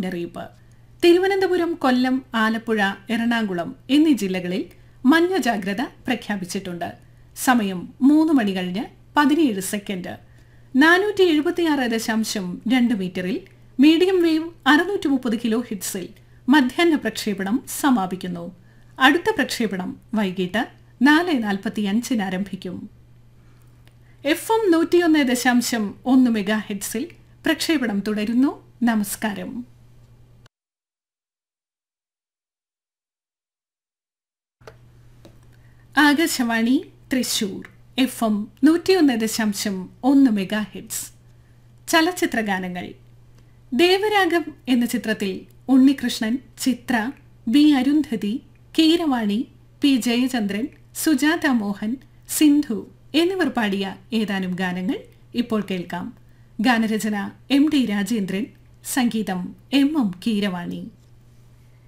മുന്നറിയിപ്പ് തിരുവനന്തപുരം കൊല്ലം ആലപ്പുഴ എറണാകുളം എന്നീ ജില്ലകളിൽ മഞ്ഞ ജാഗ്രത പ്രഖ്യാപിച്ചിട്ടുണ്ട് സമയം മൂന്ന് മണി കഴിഞ്ഞ് പതിനേഴ് സെക്കൻഡ് നാനൂറ്റി എഴുപത്തിയാറ് ദശാംശം രണ്ട് മീറ്ററിൽ മീഡിയം വേവ് അറുന്നൂറ്റി മുപ്പത് കിലോ ഹിറ്റ്സിൽ മധ്യാഹ്ന പ്രക്ഷേപണം സമാപിക്കുന്നു അടുത്ത പ്രക്ഷേപണം വൈകിട്ട് നാല് നാൽപ്പത്തി അഞ്ചിന് ആരംഭിക്കും എഫ് എം നൂറ്റിയൊന്ന് ദശാംശം ഒന്ന് മെഗാ ഹെഡ്സിൽ പ്രക്ഷേപണം തുടരുന്നു നമസ്കാരം ആകാശവാണി തൃശൂർ എഫ് എം നൂറ്റിയൊന്ന് ദശാംശം ഒന്ന് മെഗാ ഹെഡ്സ് ചലച്ചിത്ര ഗാനങ്ങൾ ദേവരാഗം എന്ന ചിത്രത്തിൽ ഉണ്ണികൃഷ്ണൻ ചിത്ര ബി അരുന്ധതി കീരവാണി പി ജയചന്ദ്രൻ സുജാത മോഹൻ സിന്ധു എന്നിവർ പാടിയ ഏതാനും ഗാനങ്ങൾ ഇപ്പോൾ കേൾക്കാം ഗാനരചന എം ഡി രാജേന്ദ്രൻ സംഗീതം എം എം കീരവാണി